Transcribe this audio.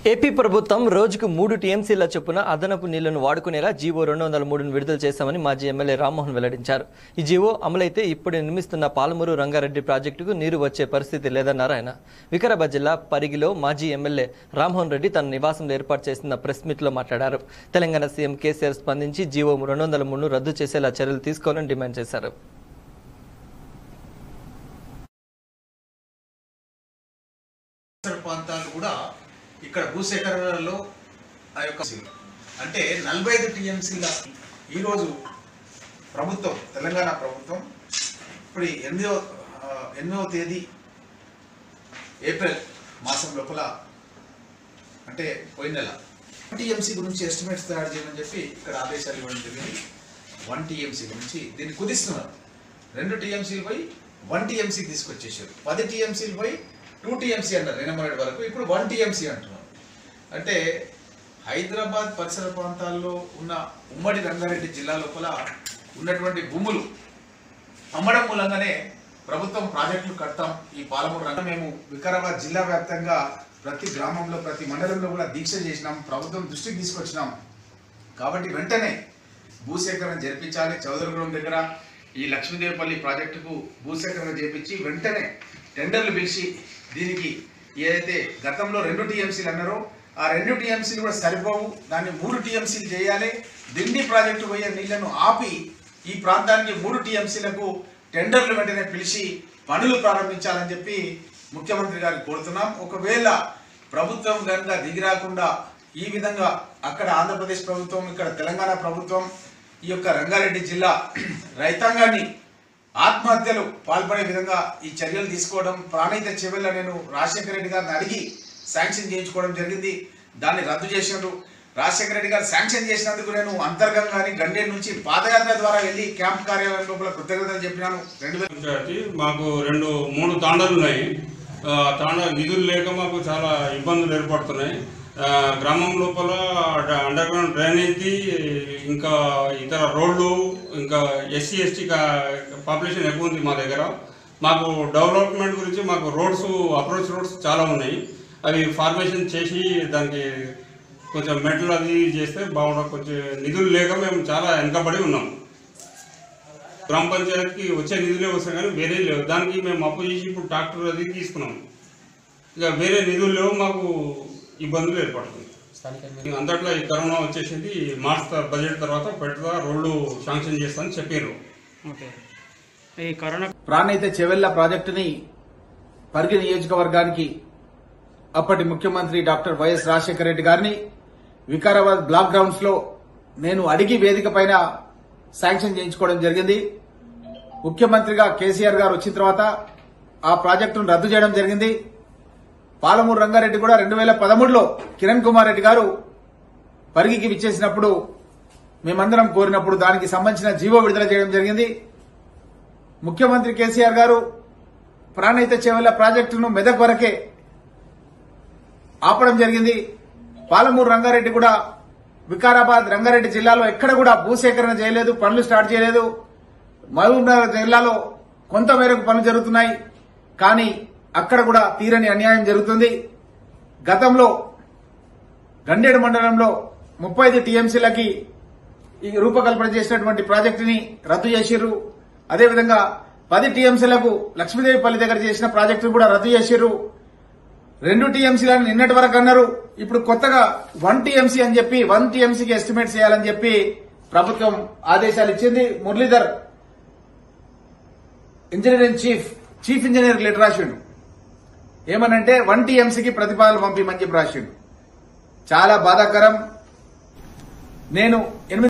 AP ప్రభుత్వం రోజుకు మూడు టీఎంసీల చొప్పున అదనపు నీళ్లను వాడుకునేలా జీవో రెండు వందల మూడును విడుదల చేశామని మాజీ ఎమ్మెల్యే రామ్మోహన్ వెల్లడించారు ఈ జీవో అమలైతే ఇప్పుడు నిర్మిస్తున్న పాలమూరు రంగారెడ్డి ప్రాజెక్టుకు నీరు వచ్చే పరిస్థితి లేదన్నారు ఆయన వికారాబాద్ జిల్లా పరిగిలో మాజీ ఎమ్మెల్యే రామ్మోహన్ రెడ్డి తన నివాసంలో ఏర్పాటు చేసిన ప్రెస్ మీట్లో మాట్లాడారు తెలంగాణ సీఎం కేసీఆర్ స్పందించి జీవో రెండు వందల మూడును రద్దు చేసేలా చర్యలు తీసుకోవాలని డిమాండ్ చేశారు ఇతర ప్రాంతాలు కూడా ఇక్కడ భూసేకరణలో ఆ యొక్క అంటే నలభై ఐదు టీఎంసీల ఈరోజు ప్రభుత్వం తెలంగాణ ప్రభుత్వం ఇప్పుడు ఈ ఎనిమిదో ఆ, ఎనిమిదవ తేదీ ఏప్రిల్ మాసం లోపల అంటే పోయిన నెల టీఎంసీ గురించి ఎస్టిమేట్స్ తయారు చేయమని చెప్పి ఇక్కడ ఆదేశాలు ఇవ్వడం జరిగింది వన్ టీఎంసీ గురించి దీన్ని కుదిస్తున్నారు రెండు టీఎంసీలు పోయి వన్ టీఎంసీకి తీసుకొచ్చేసారు పది టీఎంసీలు పోయి టూ టీఎంసీ అన్నారు నిన్న మొన్నటి వరకు ఇప్పుడు వన్ టీఎంసీ అంటున్నారు అంటే హైదరాబాద్ పరిసర ప్రాంతాల్లో ఉన్న ఉమ్మడి రంగారెడ్డి జిల్లా లోపల ఉన్నటువంటి భూములు అమ్మడం మూలంగానే ప్రభుత్వం ప్రాజెక్టులు కడతాం ఈ పాలమూరు రంగం మేము వికారాబాద్ జిల్లా వ్యాప్తంగా ప్రతి గ్రామంలో ప్రతి మండలంలో కూడా దీక్ష చేసినాం ప్రభుత్వం దృష్టికి తీసుకొచ్చినాం కాబట్టి వెంటనే భూసేకరణ జరిపించాలి చౌదరిగూడెం దగ్గర ఈ లక్ష్మీదేవిపల్లి ప్రాజెక్టుకు భూసేకరణ చేపించి వెంటనే టెండర్లు పిలిచి దీనికి ఏదైతే గతంలో రెండు టీఎంసీలు అన్నారో ఆ రెండు టీఎంసీలు కూడా సరిపోవు దాన్ని మూడు టీఎంసీలు చేయాలి దిండి ప్రాజెక్టు పోయే నీళ్లను ఆపి ఈ ప్రాంతానికి మూడు టీఎంసీలకు టెండర్లు వెంటనే పిలిచి పనులు ప్రారంభించాలని చెప్పి ముఖ్యమంత్రి గారిని కోరుతున్నాం ఒకవేళ ప్రభుత్వం కనుక దిగి రాకుండా ఈ విధంగా అక్కడ ఆంధ్రప్రదేశ్ ప్రభుత్వం ఇక్కడ తెలంగాణ ప్రభుత్వం ఈ యొక్క రంగారెడ్డి జిల్లా రైతాంగాన్ని ఆత్మహత్యలు పాల్పడే విధంగా ఈ చర్యలు తీసుకోవడం ప్రాణహిత చెవెళ్ళ నేను రాజశేఖర రెడ్డి గారిని అడిగి శాంక్షన్ చేయించుకోవడం జరిగింది దాన్ని రద్దు చేసినారు రాజశేఖర రెడ్డి గారు శాంక్షన్ చేసినందుకు నేను అంతర్గంగాని గండేరు నుంచి పాదయాత్ర ద్వారా వెళ్ళి క్యాంప్ కార్యాలయం లోపల కృతజ్ఞతలు చెప్పినాను రెండు వేల పంచాయతీ మాకు రెండు మూడు తాండాలు ఉన్నాయి ఆ, తాండా నిధులు లేక మాకు చాలా ఇబ్బందులు ఏర్పడుతున్నాయి ఆ, గ్రామం లోపల డ- అండర్ గ్రౌండ్ డ్రైనేజీ ఇంకా ఇతర రోడ్లు ఇంకా ఎస్సీ ఎస్టీ పాపులేషన్ ఎక్కువ ఉంది మా దగ్గర మాకు డెవలప్మెంట్ గురించి మాకు రోడ్స్ అప్రోచ్ రోడ్స్ చాలా ఉన్నాయి అవి ఫార్మేషన్ చేసి దానికి కొంచెం మెటల్ అది చేస్తే బాగుంటుంది కొంచెం నిధులు లేక మేము చాలా వెనకబడి ఉన్నాం గ్రామ పంచాయతీకి వచ్చే నిధులే వస్తాయి కానీ వేరే లేవు దానికి మేము అప్పు చేసి ఇప్పుడు ట్రాక్టర్ అది తీసుకున్నాం ఇక వేరే నిధులు లేవు మాకు ఇబ్బందులు ఏర్పడుతుంది అంతట్లో ఈ కరోనా వచ్చేసింది మార్చ్ త- బడ్జెట్ తర్వాత పెడతా రోడ్లు శాంక్షన్ చేస్తామని చెప్పారు ఓకే ఈ కరోనా ప్రాణహిత చెవెళ్ల ప్రాజెక్టుని పరిగి నియోజకవర్గానికి అప్పటి ముఖ్యమంత్రి డాక్టర్ వైఎస్ రాజశేఖర రెడ్డి గారిని వికారాబాద్ బ్లాక్ గ్రౌండ్స్ లో నేను అడిగి వేదిక పైన శాంక్షన్ చేయించుకోవడం జరిగింది ముఖ్యమంత్రిగా కేసీఆర్ గారు వచ్చిన తర్వాత ఆ ప్రాజెక్టును రద్దు చేయడం జరిగింది పాలమూరు రంగారెడ్డి కూడా రెండు వేల పదమూడులో కిరణ్ కుమార్ రెడ్డి గారు పరిగికి విచ్చేసినప్పుడు మేమందరం కోరినప్పుడు దానికి సంబంధించిన జీవో విడుదల చేయడం జరిగింది ముఖ్యమంత్రి కేసీఆర్ గారు ప్రాణహిత చేవల ప్రాజెక్టును మెదక్ వరకే ఆపడం జరిగింది పాలమూరు రంగారెడ్డి కూడా వికారాబాద్ రంగారెడ్డి జిల్లాలో ఎక్కడ కూడా భూసేకరణ చేయలేదు పనులు స్టార్ట్ చేయలేదు మహబూబ్నగర్ జిల్లాలో కొంత మేరకు పనులు జరుగుతున్నాయి కానీ అక్కడ కూడా తీరని అన్యాయం జరుగుతుంది గతంలో గండేడు మండలంలో ముప్పై ఐదు టీఎంసీలకి ఈ రూపకల్పన చేసినటువంటి ప్రాజెక్టుని రద్దు చేసిర్రు అదేవిధంగా పది టీఎంసీలకు లక్ష్మీదేవిపల్లి దగ్గర చేసిన ప్రాజెక్టును కూడా రద్దు చేసిర్రు రెండు టీఎంసీలను నిన్నటి వరకు అన్నారు ఇప్పుడు కొత్తగా వన్ టీఎంసీ అని చెప్పి వన్ టీఎంసీకి ఎస్టిమేట్ చేయాలని చెప్పి ప్రభుత్వం ఆదేశాలు ఇచ్చింది Muralidhar engineering chief chief engineer letter రాసిండు ఏమనంటే వన్ టీఎంసీకి ప్రతిపాదన పంపిమని చెప్పి రాసిండు చాలా బాధాకరం నేను ఎనిమిది